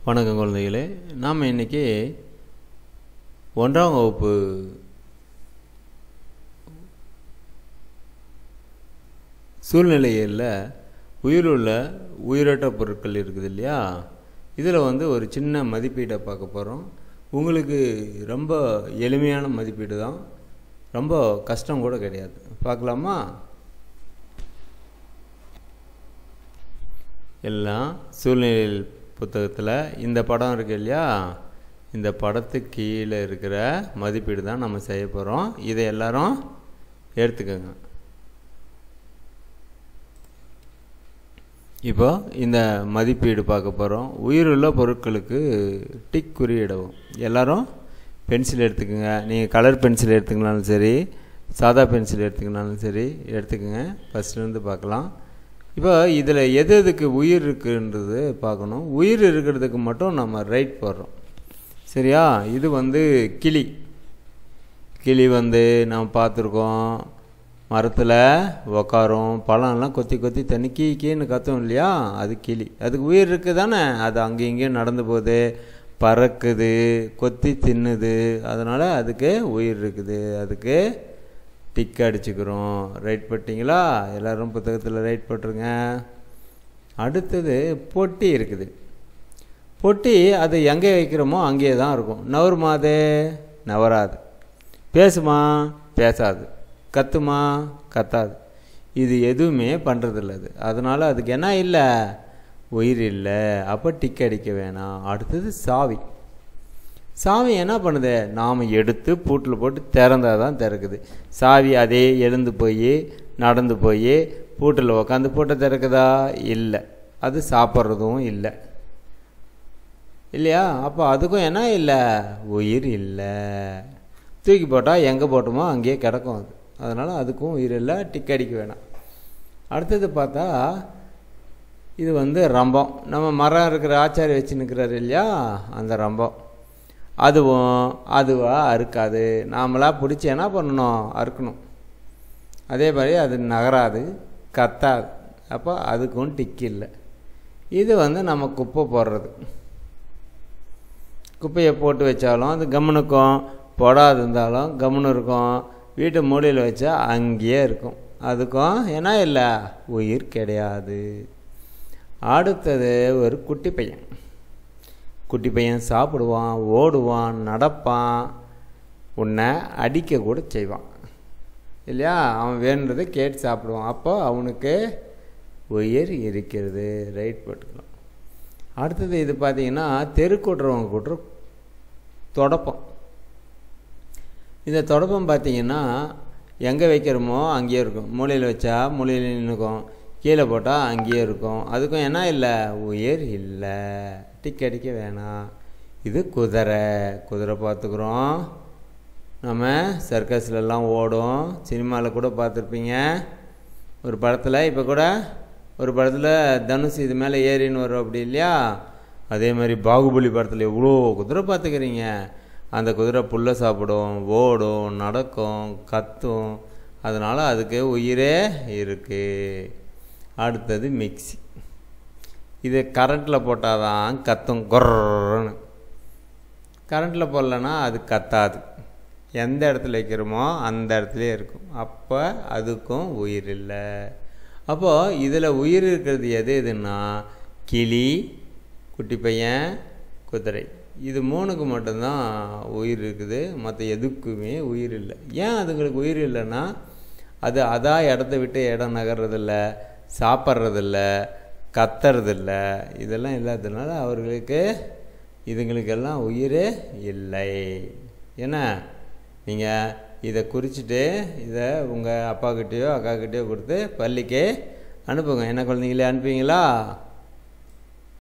வணக்கம் குழந்தைகளே நாம் இன்னைக்கு ஒன்றாம் வகுப்பு சூழ்நிலையில் உயிருள்ள உயிரற்ற பொருட்கள் இருக்குது இல்லையா இதில் வந்து ஒரு சின்ன மதிப்பீடை பார்க்க போகிறோம் உங்களுக்கு ரொம்ப எளிமையான மதிப்பீடு தான் ரொம்ப கஷ்டம் கூட கிடையாது பார்க்கலாமா எல்லாம் சூழ்நிலையில் புத்தகத்தில் இந்த படம் இருக்கு இல்லையா இந்த படத்துக்கு கீழே இருக்கிற மதிப்பீடு தான் நம்ம செய்ய போகிறோம் இதை எல்லாரும் எடுத்துக்கோங்க இப்போ இந்த மதிப்பீடு பார்க்க போகிறோம் உயிருள்ள பொருட்களுக்கு டிக் குறியிடவும் எல்லாரும் பென்சில் எடுத்துக்கோங்க நீங்கள் கலர் பென்சில் எடுத்துக்கினாலும் சரி சாதா பென்சில் எடுத்துக்கினாலும் சரி எடுத்துக்கோங்க ஃபஸ்ட்லேருந்து பார்க்கலாம் இப்போ இதில் எது எதுக்கு உயிர் இருக்குன்றது பார்க்கணும் உயிர் இருக்கிறதுக்கு மட்டும் நம்ம ரைட் போடுறோம் சரியா இது வந்து கிளி கிளி வந்து நம்ம பார்த்துருக்கோம் மரத்தில் உக்காரும் பழம்லாம் கொத்தி கொத்தி தண்ணி கீ கீன்னு கத்தும் இல்லையா அது கிளி அதுக்கு உயிர் இருக்குது தானே அது அங்கே இங்கேயும் நடந்து போகுது பறக்குது கொத்தி தின்னுது அதனால் அதுக்கு உயிர் இருக்குது அதுக்கு டிக் அடிச்சுக்கிறோம் ரைட் பண்ணிட்டீங்களா எல்லோரும் புத்தகத்தில் ரைட் போட்டுருங்க அடுத்தது பொட்டி இருக்குது பொட்டி அது எங்கே வைக்கிறோமோ அங்கேயே தான் இருக்கும் நவருமா அது நவராது பேசுமா பேசாது கத்துமா கத்தாது இது எதுவுமே பண்ணுறதில்ல அது அதனால் அதுக்கு என்ன இல்லை உயிர் இல்லை அப்போ டிக் அடிக்க வேணாம் அடுத்தது சாவி சாவி என்ன பண்ணுது நாம் எடுத்து பூட்டில் போட்டு திறந்தால் தான் திறக்குது சாவி அதே எழுந்து போய் நடந்து போய் பூட்டில் உக்காந்து பூட்டை திறக்குதா இல்லை அது சாப்பிட்றதும் இல்லை இல்லையா அப்போ அதுக்கும் என்ன இல்லை உயிர் இல்லை தூக்கி போட்டால் எங்கே போட்டோமோ அங்கேயே கிடக்கும் அது அதனால் அதுக்கும் உயிர் இல்லை டிக் அடிக்க வேணாம் அடுத்தது பார்த்தா இது வந்து ரம்பம் நம்ம மரம் இருக்கிற ஆச்சாரி வச்சு நிற்கிறாரு இல்லையா அந்த ரம்பம் அதுவும் அதுவாக அறுக்காது நாமளாக பிடிச்சி என்ன பண்ணணும் அறுக்கணும் அதே மாதிரி அது நகராது கத்தாது அப்போ அதுக்கும் டிக் இல்லை இது வந்து நம்ம குப்பை போடுறது குப்பையை போட்டு வச்சாலும் அது கம்முனுக்கும் போடாது இருந்தாலும் கம்முன்னு இருக்கும் வீட்டு மூலையில் வச்சா அங்கேயே இருக்கும் அதுக்கும் என்ன இல்லை உயிர் கிடையாது அடுத்தது ஒரு குட்டி பையன் குட்டி பையன் சாப்பிடுவான் ஓடுவான் நடப்பான் உன்னை அடிக்க கூட செய்வான் இல்லையா அவன் வேணுன்றதை கேட்டு சாப்பிடுவான் அப்போ அவனுக்கு உயிர் இருக்கிறது ரைட் போட்டுக்கலாம் அடுத்தது இது பார்த்தீங்கன்னா தெருக்கூட்டுறவங்க கூட்டுற தொடப்பம் இந்த தொடப்பம் பார்த்தீங்கன்னா எங்கே வைக்கிறோமோ அங்கேயே இருக்கும் மூலையில் வச்சா மூலையில் நின்றுக்கும் கீழே போட்டால் அங்கேயே இருக்கும் அதுக்கும் என்ன இல்லை உயிர் இல்லை டிக் அடிக்க வேணாம் இது குதிரை குதிரை பார்த்துக்குறோம் நம்ம சர்க்கஸ்லலாம் ஓடும் சினிமாவில் கூட பார்த்துருப்பீங்க ஒரு படத்தில் இப்போ கூட ஒரு படத்தில் தனுஷ் இது மேலே ஏறின்னு வரும் அப்படி இல்லையா அதே மாதிரி பாகுபலி படத்தில் எவ்வளோ குதிரை பார்த்துக்கிறீங்க அந்த குதிரை புல்லை சாப்பிடும் ஓடும் நடக்கும் கத்தும் அதனால் அதுக்கு உயிரே இருக்குது அடுத்தது மிக்சி இது கரண்ட்டில் போட்டால் தான் கத்தும் கொர்ன்னு கரண்ட்டில் போடலன்னா அது கத்தாது எந்த இடத்துல வைக்கிறோமோ அந்த இடத்துலையே இருக்கும் அப்போ அதுக்கும் உயிர் இல்லை அப்போது இதில் உயிர் இருக்கிறது எது எதுன்னா கிளி குட்டி பையன் குதிரை இது மூணுக்கு மட்டும்தான் உயிர் இருக்குது மற்ற எதுக்குமே உயிர் இல்லை ஏன் அதுங்களுக்கு உயிர் இல்லைன்னா அது அதான் இடத்த விட்டு இடம் நகர்றதில்ல சாப்பிட்றதில்ல கத்துறதில்ல இதெல்லாம் இல்லாததுனால அவர்களுக்கு இதுங்களுக்கெல்லாம் உயிரே இல்லை என்ன நீங்கள் இதை குறிச்சிட்டு இதை உங்கள் அப்பாக்கிட்டேயோ அக்காக்கிட்டேயோ கொடுத்து பள்ளிக்கு அனுப்புங்க என்ன குழந்தைங்களே அனுப்புவீங்களா